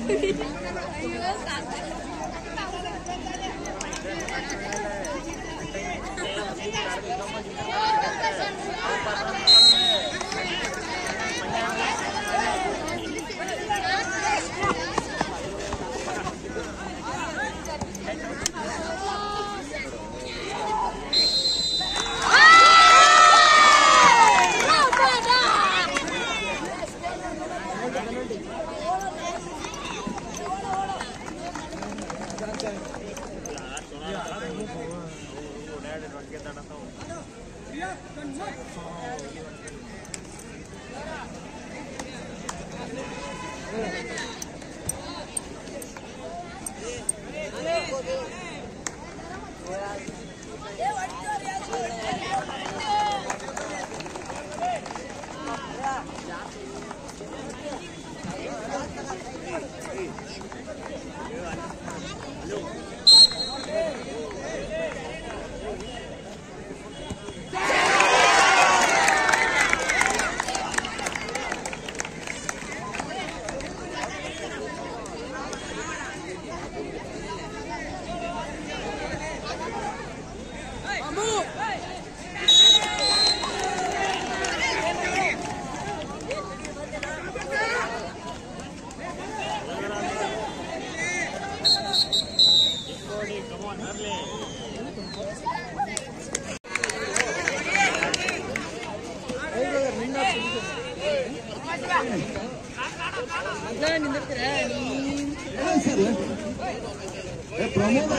Sir ಏ Pramoda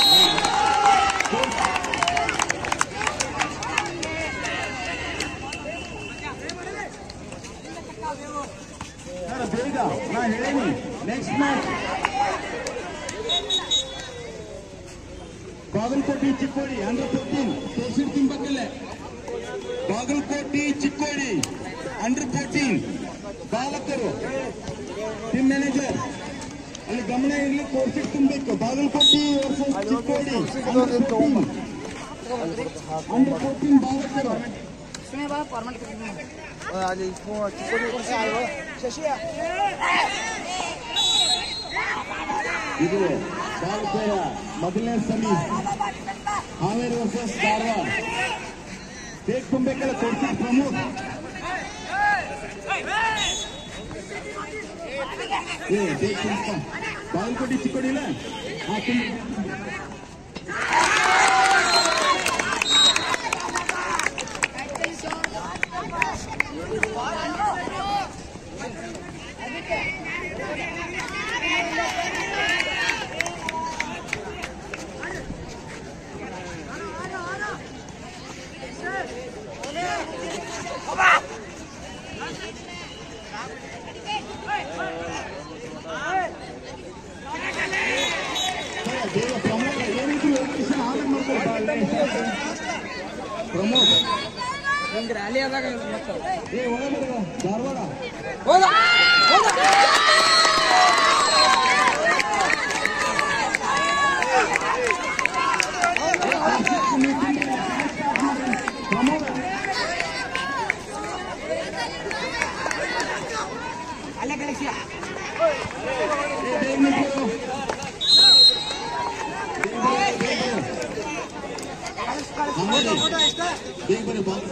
sir ಬೇಗ ನಾ ಹೇಳೀನಿ next match Bagalkote Chikkodi under fourteen ತೋರ್ಸಿರ್ತೀನಿ ಬಗ್ಗಲ್ಲೇ ಬಾಗಲಕೋಟೆ ಚಿಕ್ಕೋಡಿ ಅಂಡರ್ ಫೋರ್ಟೀನ್ ಬಾಲಕರು ಟೀಮ್ ಮ್ಯಾನೇಜರ್ ಅಲ್ಲಿ ಗಮನ ಇರ್ಲಿ ಕೋರ್ಸಿಗೆ ತುಂಬಬೇಕು Bagalkote versus Chikkodi under fourteen ಬಾಲಕರು ಇದು ಬಾಲಕರ ಮೊದಲನೇ ಸೆಮಿ ಹಾವೇರಿ ವರ್ಸಸ್ ಧಾರವಾಡ ಬೇಗ ತುಂಬಬೇಕಲ್ಲ ಕೋರ್ಸಿಗೆ ಪ್ರಮುಖ ಏ ಬೇಗ ತುಂಬ ಬಾಗಲಕೋಟೆ ಚಿಕ್ಕೋಡಿ ಇಲ್ಲ ಆ ತುಂಬ ಬೇಗ ಪ್ರಮೋದ ಏನಿದ್ರು ಲೊಕೇಶನ್ ಆಮೇಲೆ ಮಾಡ್ಕೊಳ್ಳಿ ಪ್ರಮೋದ್ ಹಿಂಗ್ ರ್ಯಾಲಿ ಆದಾಗ ಮತ್ತೆ ಏ ಒಳಗಡೆ ಬಾ, ಧಾರವಾಡ ಹೋದ ಹೋದ ಪ್ರಮೋದ ಅಲ್ಲೇ ಕಳಿಸಿ ಏ, ಬೇಗ ನಿಂತ್ಕೋ. ಬೇಗ ಬನ್ನಿ, ಬೇಗ ಬನ್ನಿ. ಆಮೇಲೆ ಬೇಗ ಬನ್ನಿ ಬಾಕ್ಸ್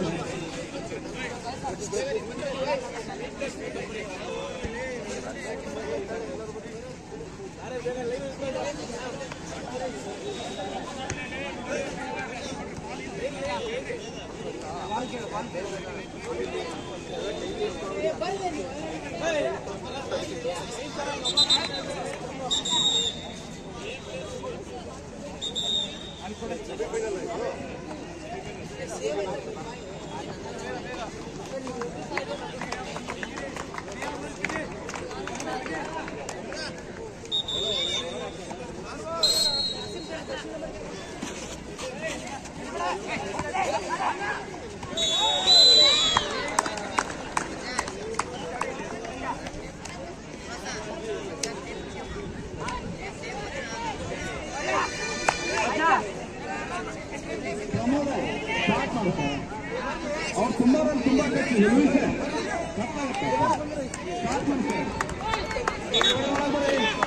ಪ್ರಮೋದ ಸ್ಟಾರ್ಟ್ ಮಾಡ್ತಾರೆ ಅವ್ರು ತುಂಬಾ ರನ್ ತುಂಬಾ ಕಟ್ಟಿ ನಿಮಿಷ ಕಟ್ಟಾಗುತ್ತೆ ಸ್ಟಾರ್ಟ್ ಮಾಡ್ತಾರೆ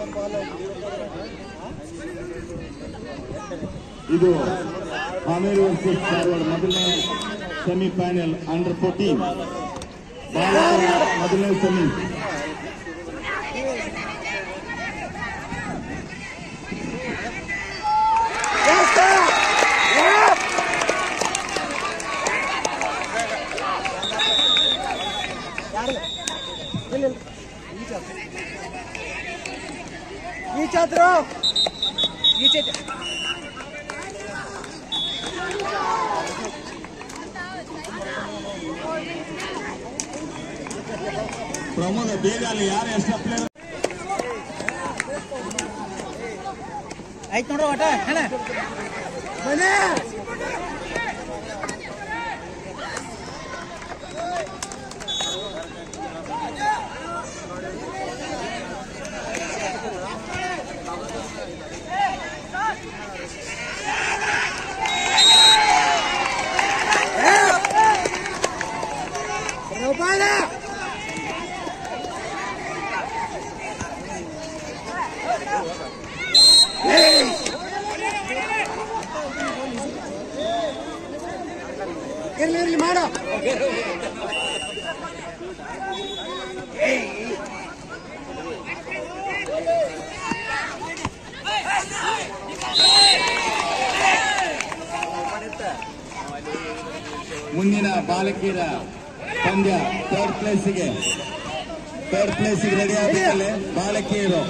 ಇದು ಹಾವೇರಿ ವರ್ಸಸ್ ಧಾರವಾಡ ಮೊದಲನೇ ಸೆಮಿ ಫೈನಲ್ ಅಂಡರ್ ಫೋರ್ಟೀನ್ ಬಾಲಕರ ಮೊದಲನೇ ಸೆಮಿ ಈ ಚಾತ್ರ ಈ ಚೇತ ಪ್ರಮೋದ ಬೇಗ ಅಲ್ಲಿ ಯಾರು ಎಷ್ಟು ಪ್ಲೇಯರ್ ಆಯ್ತು ನೋಡ್ರಿ ಒಟ ಹೆಣ ಬನ್ನಿ ಇರ್ಲಿ ಇರ್ಲಿ ಮಾಡೋ ಮುಂದಿನ ಬಾಲಕಿಯರ ಪಂದ್ಯ ಥರ್ಡ್ ಪ್ಲೇಸಿಗೆ ಥರ್ಡ್ ಪ್ಲೇಸಿಗೆ ರೆಡಿ ಆಗಬೇಕಲ್ಲೇ ಬಾಲಕಿಯರು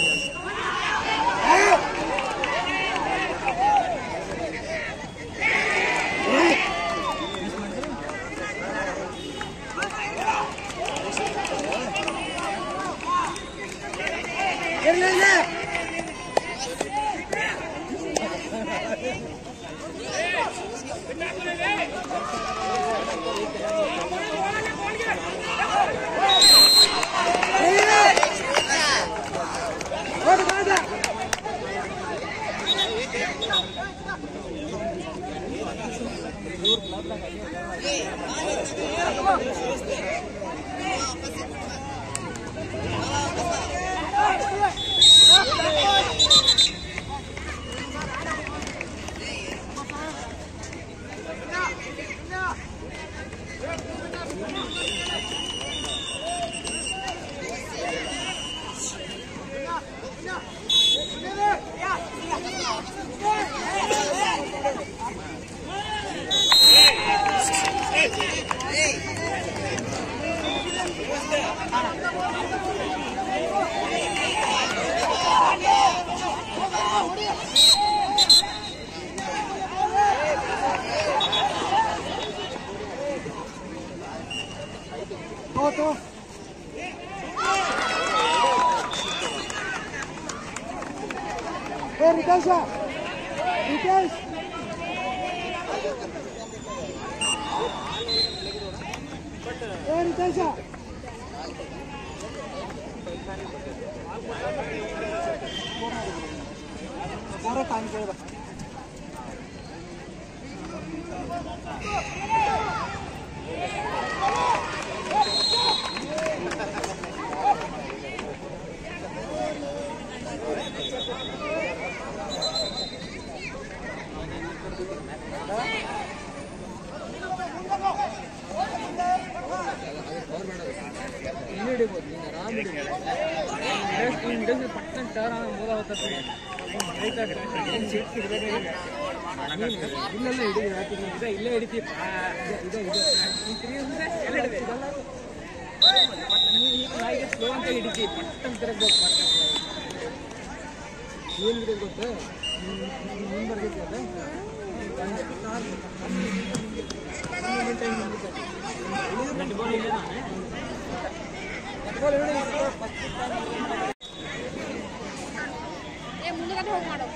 ಇರ್ಲಿ ಇರ್ಲಿ तो तो ए रितेश रितेश ए रितेश बरं काम केलं बघ ಹಿಡಿಬೋದು ನೀನು ಆರಾಮ್ ಹಿಡಿಬೋದು ಹಿಡಿದ್ರೆ ಪಟ್ಟಣ ಟರ್ ಮೂಲ ಹೋಗ್ತದೆ ಇಲ್ಲೆಲ್ಲ ಹಿಡಿ ಇದೆ ಇಲ್ಲೇ ಹಿಡಿತಿ ಇದೆ ಇದೆ ಎಲ್ಲ ಹಿಡಿತಿದಲ್ಲ ನೀನು ನಾಯಿಗೆ ಸ್ಲೋ ಅಂತ ಹಿಡಿತಿ ಪಟ್ಟಣ ತಿರುಗ್ಬೇಕು ಪಟ್ಟಣ ಏನು ಹಿಡಿದು ಗೊತ್ತು ಮುಂದೆ ಬರ್ತೈತಿ ಅದು ಏ ಮುಂದೆ ಹೋಗಿ ಮಾಡು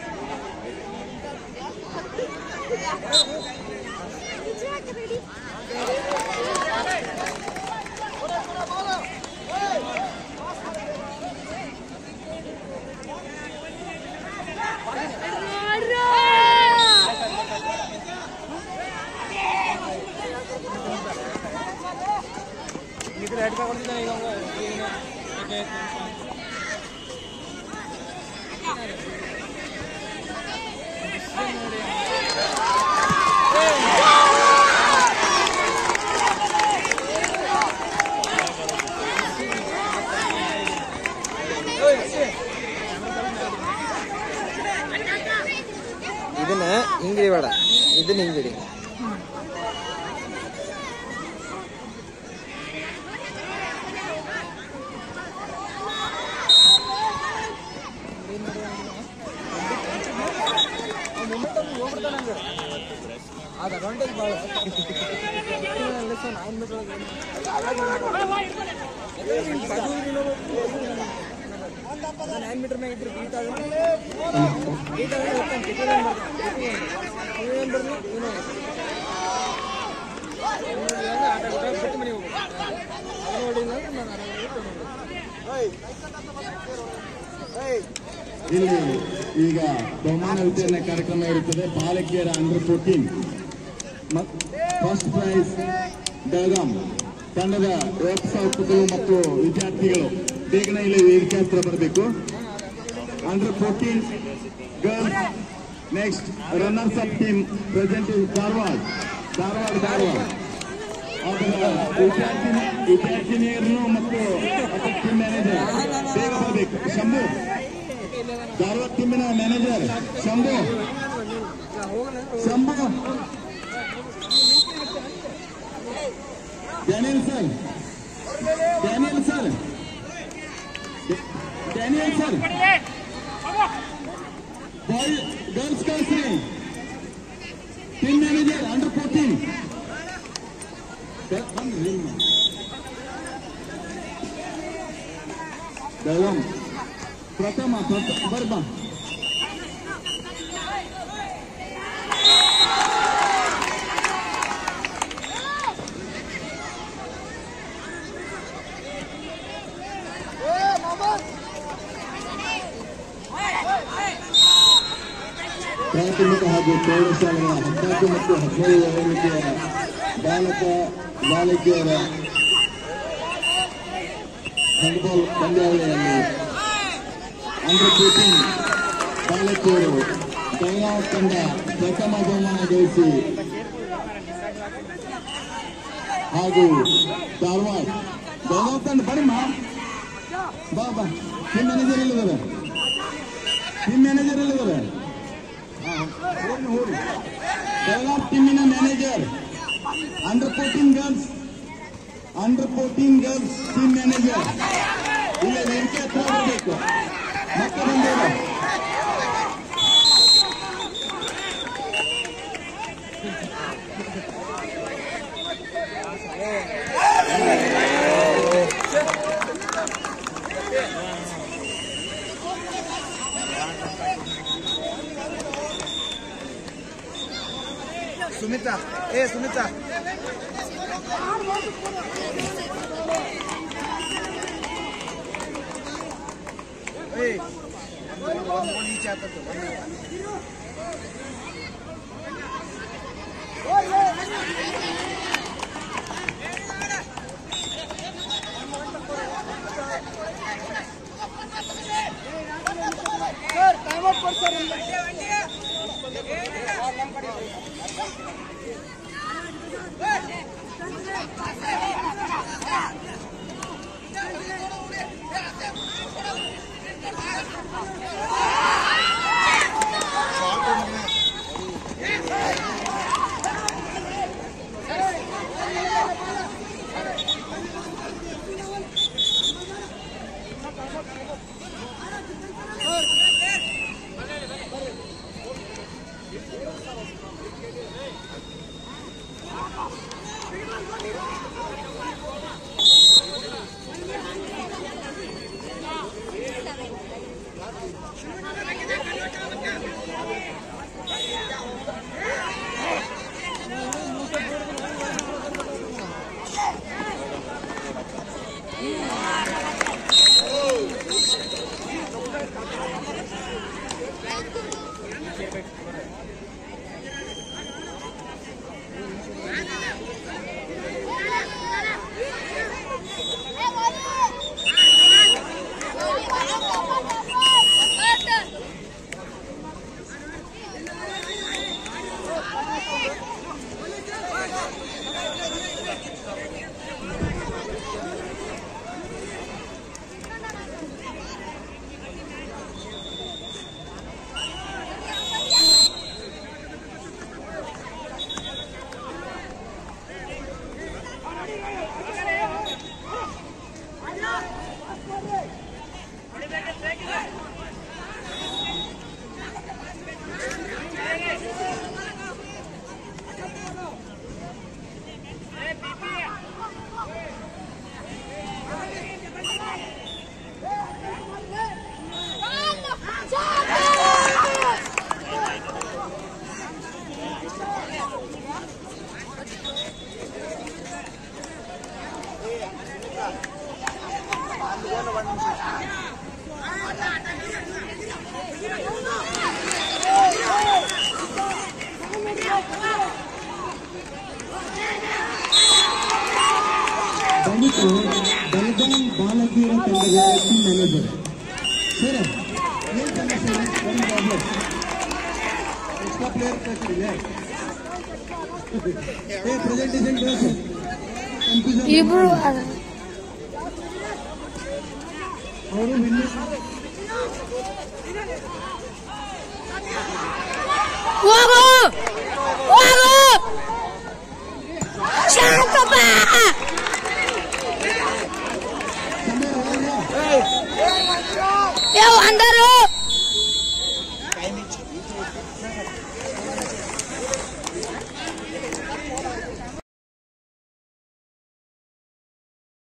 ಇದ್ರ ಹೆಡ್ ಕೊಡ್ತಿದ್ದ ಈಗ ಇದನ್ನ ಹಿಂಗಿಡಿ ಬೇಡ ಇದನ್ನ ಹಿಂಗಿಡಿ ಅದು ಅಡ್ವಾಂಟೇಜ್ ಭಾಳ ನೈನ್ ಮೀಟರ್ ನೈನ್ ಮೀಟರ್ ಮ್ಯಾಗ ಇದ್ರೆ ಬೀಟ್ ಆದ್ರೆ ಬೀಟ್ ಆದ್ರೆ ಹೋಗ್ತಾನೆ ಟಿಕೆಟ್ ಏನು ಬರ್ತಾನೆ ಏನು ಬರ್ಲಿ ನೀನು ಆಟ ಊಟ ಬಿಟ್ಟು ಮನೆಗೆ ಹೋಗ್ಬೇಕು ಅದು ನೋಡಿಲ್ಲ ಅಂದ್ರೆ ನಾನು ಆರಾಮಾಗಿ ಇಲ್ಲಿ ಈಗ ಬಹುಮಾನ ವಿತರಣೆ ಕಾರ್ಯಕ್ರಮ ಇರುತ್ತದೆ ಬಾಲಕಿಯರ under fourteen first prize Belgaum ತಂಡದ ವ್ಯವಸ್ಥಾಪಕರು ಮತ್ತು ವಿದ್ಯಾರ್ಥಿಗಳು ಬೇಗನೆ ಇಲ್ಲಿ ವೇದಿಕೆ ಹತ್ರ ಬರಬೇಕು under fourteen girls next runners up team present in Dharwad Dharwad Dharwad ಅದರ ವಿದ್ಯಾರ್ಥಿನಿ ವಿದ್ಯಾರ್ಥಿನಿಯರನ್ನು ಮತ್ತು ಟೀಮ್ ಮ್ಯಾನೇಜರ್ ಬೇಗ ಬರಬೇಕು ಶಂಭು ಧಾರವಾಡ ಟೀಮಿನ manager Shambhu Shambhu Daniel sir Daniel sir Daniel sir boy girls ಕಳಿಸ್ರಿ team manager under fourteen Belgaum ಪ್ರಥಮ ಪ್ರಥ- ಬರ್ಬಾ ಪ್ರಾಥಮಿಕ ಹಾಗೂ ಪ್ರೌಢಶಾಲೆಗಳ ಹದಿನಾಲ್ಕು ಮತ್ತು ಹದಿನೇಳು ವಯೋಮಿತಿಯ ಬಾಲಕ ಬಾಲಕಿಯರ ಹ್ಯಾಂಡ್ಬಾಲ್ ಪಂದ್ಯಾವಳಿಯಲ್ಲಿ ಅಂಡರ್ ಫೋರ್ಟೀನ್ ಬಾಲಕಿಯರು ಬೆಳಗಾವಿ ತಂಡ ಪ್ರಥಮ ಬಹುಮಾನ ಗಳಿಸಿ ಹಾಗೂ ಧಾರವಾಡ ಬೆಳಗಾವಿ ತಂಡ ಬನ್ನಿಮ್ಮ ಬಾ ಬಾ ಟೀಮ್ ಮ್ಯಾನೇಜರ್ ಎಲ್ಲಿದ್ದಾರೆ ಟೀಮ್ ಮ್ಯಾನೇಜರ್ ಎಲ್ಲಿದ್ದಾರೆ ಬೆಳಗಾವಿ ಟೀಮಿನ manager under fourteen girls under fourteen girls team manager ಇಲ್ಲ ವೇದಿಕೆ ಹತ್ರ ಬರಬೇಕು ಮತ್ತೆ ಬಂದವರು ಸುಮಿತಾ ಏ ಸುಮಿತಾ ಏ ಒಂದು ಒಂದು ಈಚೆ ಆಗ್ತದೆ ಮತ್ತು ಬೆಳಗಾಂ ಬಾಲಕಿಯರ ತಂಡದ ಟೀಮ್ ಮ್ಯಾನೇಜರ್ ಸರ್ ಏನು ಸಮಸ್ಯೆ ಒಂದು ಪ್ರಾಬ್ಲಮ್ ಎಕ್ಸ್ಟ್ರಾ ಪ್ಲೇಯರ್ ಕಳಿಸಿದೆ ಏ ಪ್ರೆಸೆಂಟೇಷನ್ ಕಳಿಸಿ ಕನ್ಫ್ಯೂಷನ್ ಇಬ್ರು ಅವರು ವಿನ್ನಿಂಗ್ ಹೋಗು ಹೋಗು ಶಾಂತಪ್ಪ ಏ ಅಂದರು